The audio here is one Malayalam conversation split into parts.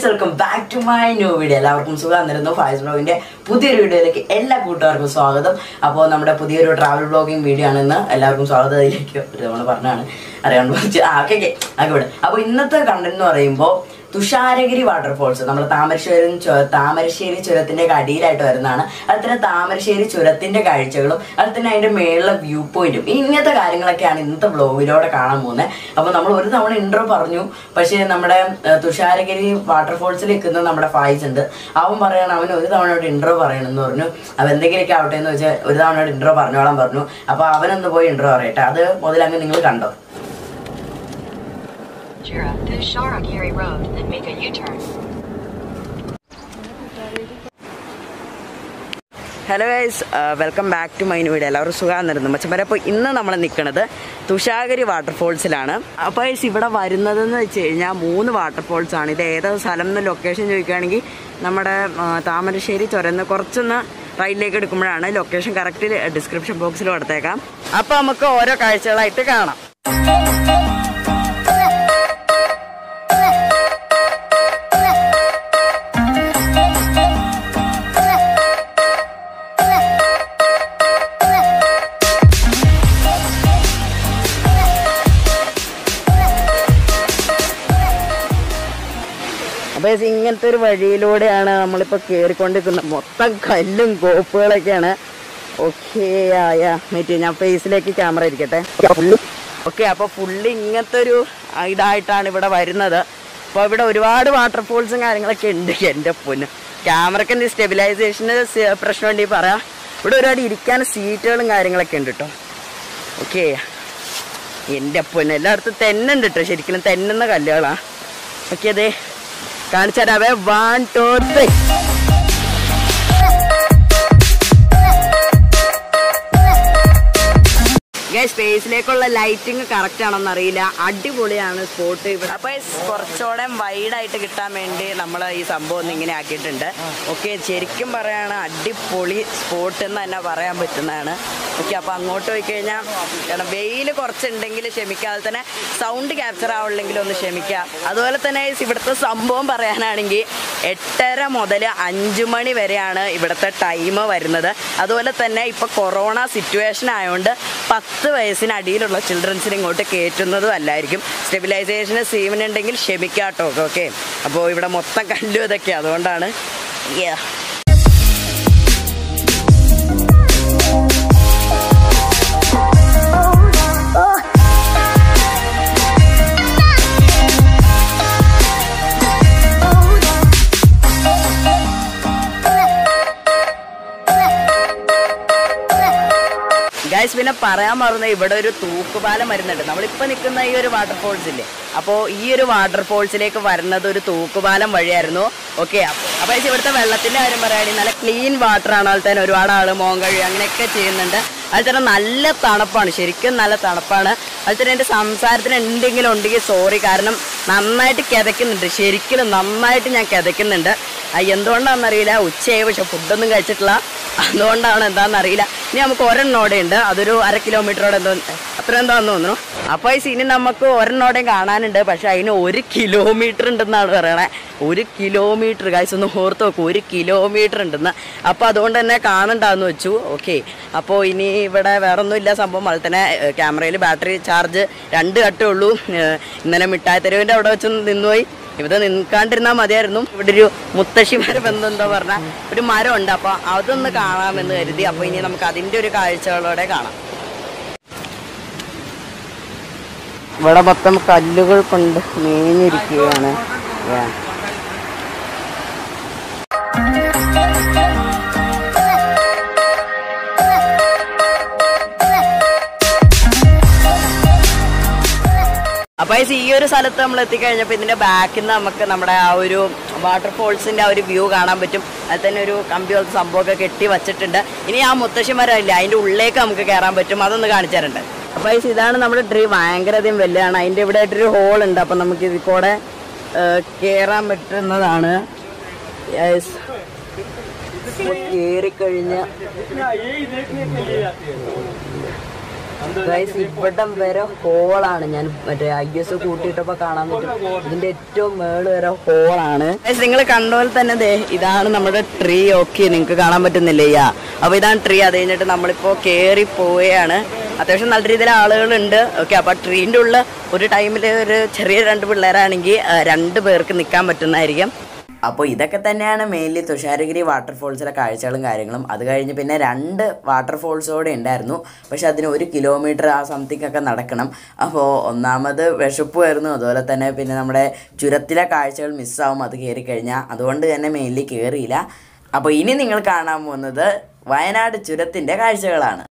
Guys welcome back to my new video എല്ലാവർക്കും സുഖം തരുന്നു ഫൈസ് ബ്ലോഗിന്റെ പുതിയൊരു വീഡിയോയിലേക്ക് എല്ലാ കൂട്ടുകാർക്കും സ്വാഗതം അപ്പോൾ നമ്മുടെ പുതിയൊരു ട്രാവൽ ബ്ലോഗിംഗ് വീഡിയോ ആണ് ഇന്ന് എല്ലാവർക്കും സ്വാഗതം അതിലേക്ക് ഒരു തവണ പറഞ്ഞാണ് അറിയാണ്ട് കുറച്ച് ആ ഓക്കെ ഓക്കെ ആക്കെ ഇവിടെ അപ്പോൾ ഇന്നത്തെ കണ്ടന്റ് എന്ന് പറയുമ്പോൾ തുഷാരഗിരി വാട്ടർഫോൾസ് നമ്മൾ താമരശ്ശേരി ചു- താമരശ്ശേരി ചുരത്തിന്റെ ഒക്കെ അടിയിലായിട്ട് വരുന്നതാണ് അതുപോലെ തന്നെ താമരശ്ശേരി ചുരത്തിന്റെ കാഴ്ചകളും അതുപോലെ തന്നെ അതിന്റെ മേളിലെ വ്യൂ പോയിന്റും ഇങ്ങനത്തെ കാര്യങ്ങളൊക്കെയാണ് ഇന്നത്തെ ബ്ലോഗിലൂടെ കാണാൻ പോകുന്നത് അപ്പൊ നമ്മൾ ഒരു തവണ ഇൻട്രോ പറഞ്ഞു പക്ഷേ നമ്മുടെ ഏഹ്, തുഷാരഗിരി വാട്ടർഫോൾസിൽ നിൽക്കുന്ന നമ്മുടെ ഫായ്സ് ഉണ്ട് അവൻ പറയണം അവൻ ഒരു തവണ ഇൻട്രോ പറയണമെന്ന് പറഞ്ഞു അവൻ എന്തെങ്കിലുമൊക്കെ ആവട്ടെ എന്ന് വെച്ചാൽ ഒരു തവണ ഇൻട്രോ പറഞ്ഞോളാൻ പറഞ്ഞു അപ്പൊ അവനൊന്ന് പോയി ഇൻട്രോ പറയട്ടെ അത് മുതലങ്ങ് നിങ്ങൾ കണ്ടോ Jira, to Sharagiri Road, then make a U-turn. Hello guys welcome back to my video എല്ലാവരും സുഖമായിരുന്നു മച്ചമ്പര അപ്പോൾ ഇന്ന് നമ്മൾ നിൽക്കുന്നത് തുഷാഗരി വാട്ടർഫോൾസിലാണ് അപ്പോൾ ഗൈസ് ഇവിടെ വരുന്നതെന്ന് വെച്ച് കഴിഞ്ഞാൽ മൂന്ന് വാട്ടർഫോൾസ് ആണ് ഇത് ഏതാ സ്ഥലം എന്ന് ലൊക്കേഷൻ ചോദിക്കുകയാണെങ്കിൽ നമ്മുടെ ആ, താമരശ്ശേരി ചുരന്ന് കുറച്ചൊന്ന് റൈറ്റിലേക്ക് എടുക്കുമ്പോഴാണ് ലൊക്കേഷൻ കറക്റ്റ് ഡിസ്ക്രിപ്ഷൻ ബോക്സിൽ കൊടുത്തേക്കാം അപ്പോൾ നമുക്ക് ഓരോ കാഴ്ചകളായിട്ട് കാണാം അപ്പോൾ ഗൈസ് ഇങ്ങനത്തെ ഒരു വഴിയിലൂടെയാണ് നമ്മളിപ്പോൾ കയറിക്കൊണ്ടിരിക്കുന്നത് മൊത്തം കല്ലും കോപ്പുകളൊക്കെയാണ് ഓക്കെ ആയ മറ്റേ ഞാൻ ഫേസിലേക്ക് ക്യാമറ ഇരിക്കട്ടെ ഓക്കെ അപ്പോൾ ഫുള്ള് ഇങ്ങനത്തെ ഒരു ആ, ഇതായിട്ടാണ് ഇവിടെ വരുന്നത് അപ്പോൾ ഇവിടെ ഒരുപാട് വാട്ടർഫോൾസും കാര്യങ്ങളൊക്കെ ഉണ്ട് എൻ്റെ പൊന്ന് ക്യാമറയ്ക്ക് എന്ത് സ്റ്റെബിലൈസേഷന് പ്രശ്നം ഉണ്ടെങ്കിൽ പറയാം ഇവിടെ ഒരുപാട് ഇരിക്കാൻ സീറ്റുകളും കാര്യങ്ങളൊക്കെ ഉണ്ട് കേട്ടോ ഓക്കെ എൻ്റെ പൊന്ന് എല്ലായിടത്തും തെന്നുണ്ട് കേട്ടോ ശരിക്കും തെന്നുന്ന കല്ലുകളാ ഓക്കെ അതെ കാണിച്ചു തരാവേ വൺ ടു ത്രീ സ്പേസിലേക്കുള്ള ലൈറ്റിംഗ് കറക്റ്റ് ആണെന്ന് അറിയില്ല അടിപൊളിയാണ് സ്പോട്ട് ഇവിടെ അപ്പൊ കുറച്ചുകൂടെ വൈഡായിട്ട് കിട്ടാൻ വേണ്ടി നമ്മൾ ഈ സംഭവം ഒന്ന് ഇങ്ങനെ ആക്കിയിട്ടുണ്ട് ഓക്കെ ശരിക്കും പറയാണ് അടിപൊളി സ്പോട്ട് എന്ന് തന്നെ പറയാൻ പറ്റുന്നതാണ് ഓക്കെ അപ്പൊ അങ്ങോട്ട് പോയി കഴിഞ്ഞാൽ കാരണം വെയിൽ കുറച്ചുണ്ടെങ്കിൽ ക്ഷമിക്കുക അതുപോലെ തന്നെ സൗണ്ട് ക്യാപ്ചർ ആവില്ലെങ്കിൽ ഒന്ന് ക്ഷമിക്കുക അതുപോലെ തന്നെ guys ഇവിടുത്തെ സംഭവം പറയാനാണെങ്കിൽ എട്ടര മുതൽ അഞ്ച് മണി വരെയാണ് ഇവിടുത്തെ ടൈം വരുന്നത് അതുപോലെ തന്നെ ഇപ്പൊ കൊറോണ സിറ്റുവേഷൻ ആയതുകൊണ്ട് പത്ത് വയസ്സിനടിയിലുള്ള ചിൽഡ്രൻസിനെ ഇങ്ങോട്ട് കയറ്റുന്നതും അല്ലായിരിക്കും സ്റ്റെബിലൈസേഷന് സീവനുണ്ടെങ്കിൽ ക്ഷമിക്കാട്ടോ ഓക്കെ അപ്പോൾ ഇവിടെ മൊത്തം കല്ലു ഇതൊക്കെ അതുകൊണ്ടാണ് Yeah. ഗൈസ് പിന്നെ പറയാൻ മറന്ന ഇവിടെ ഒരു തൂക്കുപാലം വരുന്നുണ്ട് നമ്മളിപ്പോ നിൽക്കുന്ന ഈ ഒരു വാട്ടർഫോൾസ് ഇല്ലേ അപ്പോൾ ഈ ഒരു വാട്ടർഫോൾസിലേക്ക് വരുന്നത് ഒരു തൂക്കുപാലം വഴിയായിരുന്നു ഓക്കെ അപ്പൊ guys ഇവിടുത്തെ വെള്ളത്തിന്റെ കാര്യം പറയുകയാണെങ്കിൽ നല്ല ക്ലീൻ വാട്ടർ ആണ് അതുപോലെ തന്നെ ഒരുപാട് ആള് മോൻ കഴി അങ്ങനെയൊക്കെ ചെയ്യുന്നുണ്ട് അതുപോലെ തന്നെ നല്ല തണുപ്പാണ് ശരിക്കും നല്ല തണുപ്പാണ് അതുപോലെ തന്നെ എൻ്റെ സംസാരത്തിന് എന്തെങ്കിലും ഉണ്ടെങ്കിൽ സോറി കാരണം നന്നായിട്ട് കിതയ്ക്കുന്നുണ്ട് ശരിക്കും നന്നായിട്ട് ഞാൻ കിതയ്ക്കുന്നുണ്ട് ആ, എന്തുകൊണ്ടാണെന്നറിയില്ല ഉച്ചയായി പക്ഷെ ഫുഡൊന്നും കഴിച്ചിട്ടില്ല അതുകൊണ്ടാണ് എന്താണെന്നറിയില്ല ഇനി നമുക്ക് ഒരെണ്ണോടെ ഉണ്ട് അതൊരു അര കിലോമീറ്ററോടെ എന്തോ അത്ര എന്താന്ന് തോന്നുന്നു അപ്പോൾ ഈ ഇനി നമുക്ക് ഒരെണ്ണോടെയും കാണാനുണ്ട് പക്ഷെ അതിന് ഒരു കിലോമീറ്റർ ഉണ്ടെന്നാണ് പറയണേ ഒരു കിലോമീറ്റർ കാഴ്ച ഒന്ന് ഓർത്ത് നോക്കും ഒരു കിലോമീറ്റർ ഉണ്ടെന്ന് അപ്പോൾ അതുകൊണ്ട് തന്നെ കാണണ്ടാന്ന് വെച്ചു ഓക്കെ അപ്പോൾ ഇനി ഇവിടെ വേറെ ഒന്നുമില്ല സംഭവം അതുപോലെ തന്നെ ക്യാമറയിൽ ബാറ്ററി ചാർജ് രണ്ട് കട്ടേ ഉള്ളൂ ഏഹ് ഇന്നലെ മിഠായി തെരുവിൻ്റെ അവിടെ വെച്ച് നിന്നുപോയി ഇവിടെ നിൽക്കാണ്ടിരുന്നാൽ മതിയായിരുന്നു ഇവിടെ ഒരു മുത്തശ്ശിമാരെ ബന്ധം എന്താ പറഞ്ഞ ഒരു മരം ഉണ്ട് അപ്പൊ അതൊന്ന് കാണാമെന്ന് കരുതി അപ്പൊ ഇനി നമുക്ക് അതിന്റെ ഒരു കാഴ്ചകളോടെ കാണാം ഇവിടെ മൊത്തം കല്ലുകൾ കൊണ്ട് മേഞ്ഞിരിക്കുകയാണ് അപ്പൊ guys, ഈ ഒരു സ്ഥലത്ത് നമ്മൾ എത്തിക്കഴിഞ്ഞപ്പോൾ ഇതിന്റെ ബാക്കിൽ നിന്ന് നമുക്ക് നമ്മുടെ ആ ഒരു വാട്ടർഫോൾസിന്റെ ആ ഒരു വ്യൂ കാണാൻ പറ്റും അതിൽ തന്നെ ഒരു കമ്പി പോലത്തെ സംഭവമൊക്കെ കെട്ടി വച്ചിട്ടുണ്ട് ഇനി ആ മുത്തശ്ശിമരമില്ല അതിന്റെ ഉള്ളിലേക്ക് നമുക്ക് കയറാൻ പറ്റും അതൊന്ന് കാണിച്ചു തരണ്ട് അപ്പൊ guys, ഇതാണ് നമ്മുടെ ട്രീ ഭയങ്കര അധികം വലുതാണ് അതിന്റെ ഇവിടെ ആയിട്ടൊരു ഹോൾ ഉണ്ട് അപ്പൊ നമുക്ക് ഇതിൽ കൂടെ കയറാൻ പറ്റുന്നതാണ് Yes. ഇപ്പൊ കേറിക്കഴിഞ്ഞ് ഗൈസ് ഇവിടം വരെ ഹോളാണ് ഞാൻ മറ്റേ ഐ എസ് കൂട്ടിയിട്ടപ്പോ കാണാൻ പറ്റും ഇതിന്റെ ഏറ്റവും മേള് വരെ ഹോളാണ് നിങ്ങൾ കണ്ട പോലെ തന്നെ ദേ ഇതാണ് നമ്മുടെ ട്രീ ഓക്കെ നിങ്ങൾക്ക് കാണാൻ പറ്റുന്നില്ലേ യാ അപ്പൊ ഇതാണ് ട്രീ അത് കഴിഞ്ഞിട്ട് നമ്മളിപ്പോ കേറി പോവുകയാണ് അത്യാവശ്യം നല്ല രീതിയിൽ ആളുകളുണ്ട് ഓക്കെ അപ്പൊ ട്രീൻ്റെ ഉള്ളിൽ ഒരു ടൈമിൽ ഒരു ചെറിയ രണ്ട് പിള്ളേരാണെങ്കിൽ ആ, രണ്ട് പേർക്ക് നിൽക്കാൻ പറ്റുന്നതായിരിക്കും അപ്പോൾ ഇതൊക്കെ തന്നെയാണ് മെയിൻലി തുഷാരഗിരി വാട്ടർഫോൾസിലെ കാഴ്ചകളും കാര്യങ്ങളും അത് കഴിഞ്ഞ് പിന്നെ രണ്ട് വാട്ടർഫോൾസ് കൂടെ ഉണ്ടായിരുന്നു പക്ഷെ അതിന് ഒരു കിലോമീറ്റർ ആ സംതിങ് ഒക്കെ നടക്കണം അപ്പോൾ ഒന്നാമത് വിശപ്പുമായിരുന്നു അതുപോലെ തന്നെ പിന്നെ നമ്മുടെ ചുരത്തിലെ കാഴ്ചകൾ മിസ്സാവും അത് കയറി കഴിഞ്ഞാൽ അതുകൊണ്ട് തന്നെ മെയിൻലി കയറിയില്ല അപ്പോൾ ഇനി നിങ്ങൾ കാണാൻ പോകുന്നത് വയനാട് ചുരത്തിൻ്റെ കാഴ്ചകളാണ്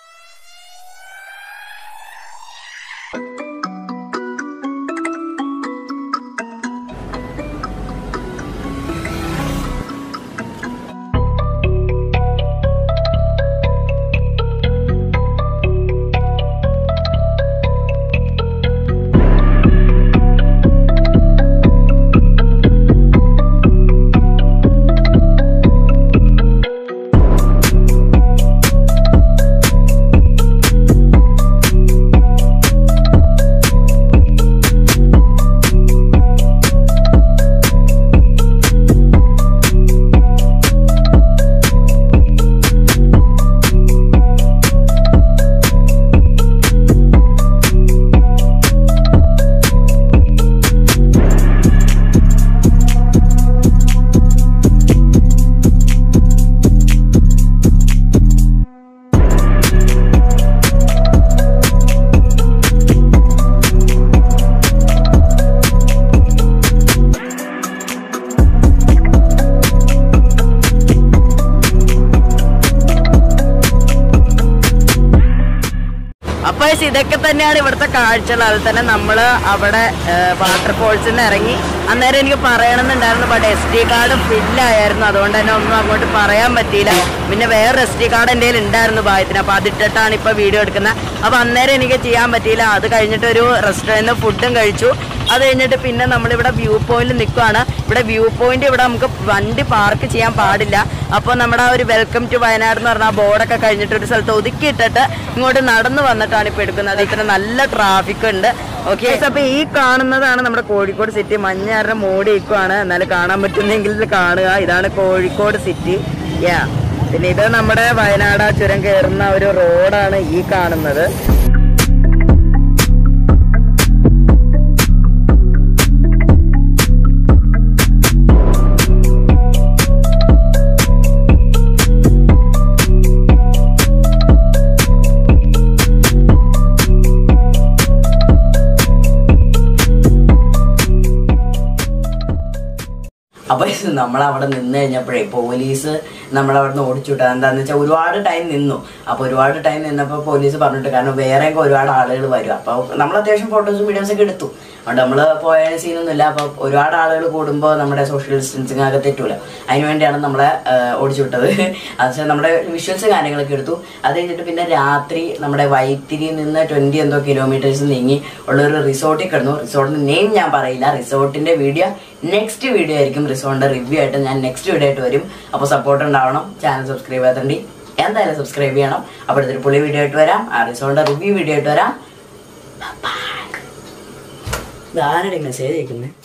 അപ്പോൾ ഇതൊക്കെ തന്നെയാണ് ഇവിടുത്തെ കാഴ്ചകൾ അതുപോലെ തന്നെ നമ്മൾ അവിടെ വാട്ടർഫോൾസിൽ നിന്ന് ഇറങ്ങി അന്നേരം എനിക്ക് പറയണമെന്നുണ്ടായിരുന്നു ബട്ട് എസ് ഡി കാർഡ് ഫില്ലായിരുന്നു അതുകൊണ്ട് തന്നെ ഒന്നും അങ്ങോട്ട് പറയാൻ പറ്റിയില്ല പിന്നെ വേറെ എസ് ഡി കാർഡ് എൻ്റെ കയ്യിൽ ഉണ്ടായിരുന്നു ഭാഗ്യത്തിന് അപ്പോൾ അതിട്ടിട്ടാണ് ഇപ്പോൾ വീഡിയോ എടുക്കുന്നത് അപ്പോൾ അന്നേരം എനിക്ക് ചെയ്യാൻ പറ്റിയില്ല അത് കഴിഞ്ഞിട്ട് ഒരു റെസ്റ്റോറൻറ്റിൽ ഫുഡും കഴിച്ചു അത് കഴിഞ്ഞിട്ട് പിന്നെ നമ്മളിവിടെ വ്യൂ പോയിന്റിൽ നിൽക്കുവാണ് ഇവിടെ വ്യൂ പോയിന്റ് ഇവിടെ നമുക്ക് വണ്ടി പാർക്ക് ചെയ്യാൻ പാടില്ല അപ്പോൾ നമ്മുടെ ആ ഒരു വെൽക്കം ടു വയനാട് എന്ന് പറഞ്ഞ ആ ബോർഡൊക്കെ കഴിഞ്ഞിട്ട് ഒരു സ്ഥലത്ത് ഒതുക്കിയിട്ടിട്ട് ഇങ്ങോട്ട് നടന്നു വന്നിട്ടാണ് ഇപ്പോൾ എടുക്കുന്നത് ഇത്ര നല്ല ട്രാഫിക് ഉണ്ട് ഓക്കെ അപ്പൊ ഈ കാണുന്നതാണ് നമ്മുടെ കോഴിക്കോട് സിറ്റി മഞ്ഞാരുടെ മോടി നിൽക്കുവാണ് എന്നാലും കാണാൻ പറ്റുന്നെങ്കിൽ കാണുക ഇതാണ് കോഴിക്കോട് സിറ്റി യാ പിന്നെ ഇത് നമ്മുടെ വയനാട് ആ ചുരം കയറുന്ന ഒരു റോഡാണ് ഈ കാണുന്നത് അപ്പൊ നമ്മൾ അവിടെ നിന്ന് കഴിഞ്ഞപ്പോഴേ പോലീസ് നമ്മളവിടെ നിന്ന് ഓടിച്ചു വിട്ടത് എന്താന്ന് വെച്ചാൽ ഒരുപാട് ടൈം നിന്നു അപ്പൊ ഒരുപാട് ടൈം നിന്നപ്പോൾ പോലീസ് പറഞ്ഞിട്ട് കാരണം വേറെയൊക്കെ ഒരുപാട് ആളുകൾ വരും അപ്പൊ നമ്മൾ അത്യാവശ്യം ഫോട്ടോസും വീഡിയോസ് ഒക്കെ എടുത്തു അതുകൊണ്ട് നമ്മൾ പോയ സീനൊന്നുമില്ല അപ്പൊ ഒരുപാട് ആളുകൾ കൂടുമ്പോൾ നമ്മുടെ സോഷ്യൽ ഡിസ്റ്റൻസിങ് ഒക്കെ തെറ്റൂല അതിന് വേണ്ടിയാണ് നമ്മളെ ഓടിച്ചു വിട്ടത് അത് നമ്മുടെ വിഷ്വൽസ് കാര്യങ്ങളൊക്കെ എടുത്തു അത് കഴിഞ്ഞിട്ട് പിന്നെ രാത്രി നമ്മുടെ വൈത്തിരിയിൽ നിന്ന് ട്വന്റി എന്തോ കിലോമീറ്റേഴ്സ് നീങ്ങി ഉള്ള ഒരു റിസോർട്ടിൽ കിടന്നു റിസോർട്ടിന്റെ നെയിം ഞാൻ പറയില്ല റിസോർട്ടിന്റെ വീഡിയോ നെക്സ്റ്റ് വീഡിയോ ആയിരിക്കും റിസോർട്ടിന്റെ റിവ്യൂ ആയിട്ട് ഞാൻ നെക്സ്റ്റ് വീഡിയോ ആയിട്ട് വരും അപ്പോൾ സപ്പോർട്ട് ഉണ്ടാവണം ചാനൽ സബ്സ്ക്രൈബ് ചെയ്യാത്തണ്ടി എന്തായാലും സബ്സ്ക്രൈബ് ചെയ്യണം അപ്പോൾ ഇതൊരു പുള്ളി വീഡിയോ ആയിട്ട് വരാം ആ റിസോർട്ടിന്റെ റിവ്യൂ വീഡിയോ ആയിട്ട് വരാം ആരുടെ മെസ്സേജ് അയക്കുന്നത്